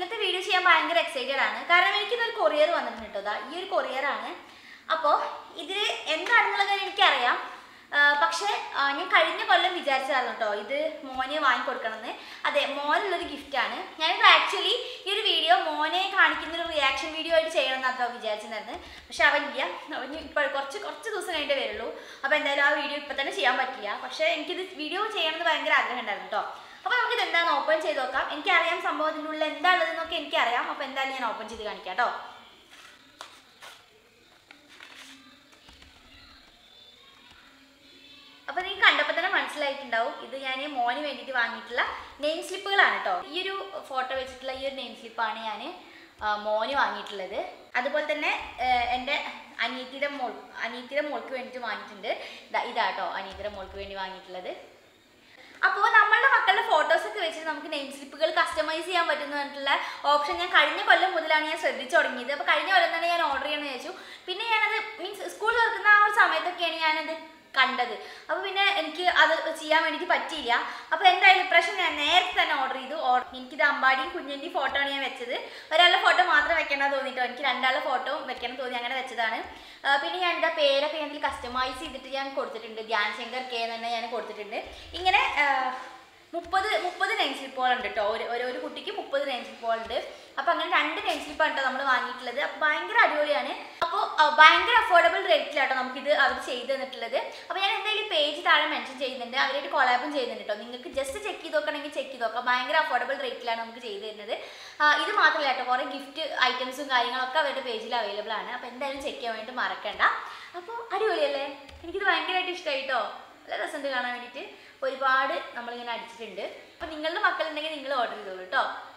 ഇന്നത്തെ വീഡിയോ ചെയ്യാൻ ഭയങ്കര എക്സൈറ്റഡ് ആണ് കാരണം എനിക്കിതൊരു കൊറിയർ വന്നിട്ടുണ്ട് കേട്ടോ ദാ ഈ ഒരു കൊറിയർ ആണ് അപ്പോൾ ഇതിൽ എന്താണെന്നുള്ള കാര്യം എനിക്കറിയാം ആ, പക്ഷേ ആ, ഞാൻ കഴിഞ്ഞ കൊല്ലം വിചാരിച്ചതായിരുന്നു കേട്ടോ ഇത് മോനെ വാങ്ങിക്കൊടുക്കണമെന്ന് അതെ മോനുള്ളൊരു ഗിഫ്റ്റാണ് ഞാനിത് ആക്ച്വലി ഈ ഒരു വീഡിയോ മോനെ കാണിക്കുന്ന ഒരു റിയാക്ഷൻ വീഡിയോ ആയിട്ട് ചെയ്യണം എന്നാട്ടോ വിചാരിച്ചിട്ടുണ്ടായിരുന്നു പക്ഷെ അവനില്ല അവന് ഇപ്പോൾ കുറച്ച് കുറച്ച് ദിവസം കഴിഞ്ഞിട്ടേ വരുള്ളൂ അപ്പോൾ എന്തായാലും ആ വീഡിയോ ഇപ്പം തന്നെ ചെയ്യാൻ പറ്റില്ല പക്ഷേ എനിക്കിത് വീഡിയോ ചെയ്യണമെന്ന് ഭയങ്കര ആഗ്രഹം ഉണ്ടായിരുന്നു കേട്ടോ അപ്പോൾ നമുക്കിത് എന്താണെന്ന് ഓപ്പൺ ചെയ്ത് നോക്കാം എനിക്കറിയാം സംഭവം ഇതിൻ്റെ ഉള്ളിൽ എന്താണുള്ളതെന്നൊക്കെ എനിക്കറിയാം അപ്പോൾ എന്തായാലും ഞാൻ ഓപ്പൺ ചെയ്ത് കാണിക്കാം കേട്ടോ അപ്പൊ നിങ്ങൾക്ക് കണ്ടപ്പോൾ തന്നെ മനസ്സിലായിട്ടുണ്ടാവും ഇത് ഞാൻ മോന് വേണ്ടിയിട്ട് വാങ്ങിയിട്ടുള്ള നെയിം സ്ലിപ്പുകളാണ് കേട്ടോ ഈ ഒരു ഫോട്ടോ വെച്ചിട്ടുള്ള ഈ ഒരു നെയിം സ്ലിപ്പാണ് ഞാൻ മോന് വാങ്ങിയിട്ടുള്ളത് അതുപോലെ തന്നെ ആ, എൻ്റെ അനിയത്തിയുടെ മോൾ അനിയത്തിയുടെ മോൾക്ക് വേണ്ടിയിട്ട് വാങ്ങിയിട്ടുണ്ട് ഇതാ ഇതാട്ടോ അനിയത്തിയുടെ മോൾക്ക് വേണ്ടി വാങ്ങിയിട്ടുള്ളത് അപ്പോൾ നമ്മളുടെ മക്കളുടെ ഫോട്ടോസ് ഒക്കെ വെച്ചിട്ട് നമുക്ക് നെയിം സ്ലിപ്പുകൾ കസ്റ്റമൈസ് ചെയ്യാൻ പറ്റുന്ന പറഞ്ഞിട്ടുള്ള ഓപ്ഷൻ ഞാൻ കഴിഞ്ഞ കൊല്ലം മുതലാണ് ഞാൻ ശ്രദ്ധിച്ചു തുടങ്ങിയത് അപ്പോൾ കഴിഞ്ഞ കൊല്ലം തന്നെ ഞാൻ ഓർഡർ ചെയ്യണമെന്ന് വിചാരിച്ചു പിന്നെ ഞാനത് മീൻസ് സ്കൂൾ തുറക്കുന്ന ആ ഒരു സമയത്തൊക്കെയാണ് ഞാനത് കണ്ടത് അപ്പോൾ പിന്നെ എനിക്ക് അത് ചെയ്യാൻ വേണ്ടിയിട്ട് പറ്റിയില്ല അപ്പോൾ എന്തായാലും ഇപ്രാവശ്യം ഞാൻ നേരത്തെ തന്നെ ഓർഡർ ചെയ്തു ഓർ- എനിക്കിത് അമ്പാടിയും കുഞ്ഞിൻ്റെയും ഫോട്ടോ ആണ് ഞാൻ വെച്ചത് ഒരാളുടെ ഫോട്ടോ മാത്രം വെക്കണം തോന്നിയിട്ടോ എനിക്ക് രണ്ടാളുടെ ഫോട്ടോ വെക്കണം തോന്നി അങ്ങനെ വെച്ചതാണ് ആ, പിന്നെ ഞാൻ എൻ്റെ പേരൊക്കെ ഞാൻ കസ്റ്റമൈസ് ചെയ്തിട്ട് ഞാൻ കൊടുത്തിട്ടുണ്ട് ധ്യാൻ ശങ്കർ കെ എന്ന് തന്നെ ഞാൻ കൊടുത്തിട്ടുണ്ട് ഇങ്ങനെ ആ, മുപ്പത് മുപ്പത് നെയിം സ്ലിപ്പുകളുണ്ട് കേട്ടോ ഒരു ഒരു ഒരു കുട്ടിക്ക് മുപ്പത് നെയിം സ്ലിപ്പുകളുണ്ട് അപ്പോൾ അങ്ങനെ രണ്ട് നെയിം സ്ലിപ്പാണ് കേട്ടോ നമ്മൾ വാങ്ങിയിട്ടുള്ളത് അപ്പോൾ ഭയങ്കര അടിപൊളിയാണ് അപ്പോൾ ഭയങ്കര അഫോർഡബിൾ റേറ്റിലാട്ടോ നമുക്കിത് അവർ ചെയ്ത് തന്നിട്ടുള്ളത് അപ്പോൾ ഞാൻ എന്തായാലും പേജ് താഴെ മെൻഷൻ ചെയ്യുന്നുണ്ട് അവരായിട്ട് കൊളാബും ചെയ്യുന്നുണ്ട് കേട്ടോ നിങ്ങൾക്ക് ജസ്റ്റ് ചെക്ക് ചെയ്ത് നോക്കണമെങ്കിൽ ചെക്ക് ചെയ്ത് നോക്കാം ഭയങ്കര അഫോർഡബിൾ റേറ്റിലാണ് നമുക്ക് ചെയ്ത് തരുന്നത് ആ, ഇത് മാത്രമല്ല കേട്ടോ കുറേ ഗിഫ്റ്റ് ഐറ്റംസും കാര്യങ്ങളൊക്കെ അവരുടെ പേജിൽ അവൈലബിൾ ആണ് അപ്പോൾ എന്തായാലും ചെക്ക് ചെയ്യാൻ വേണ്ടി മറക്കണ്ട അപ്പോൾ അടിപൊളിയല്ലേ എനിക്കിത് ഭയങ്കരമായിട്ട് ഇഷ്ടമായി കേട്ടോ നല്ല രസമുണ്ട് കാണാൻ വേണ്ടിയിട്ട് ഒരുപാട് നമ്മളിങ്ങനെ അടിച്ചിട്ടുണ്ട് അപ്പോൾ നിങ്ങളുടെ മക്കളുണ്ടെങ്കിൽ നിങ്ങൾ ഓർഡർ ചെയ്തോളൂ കേട്ടോ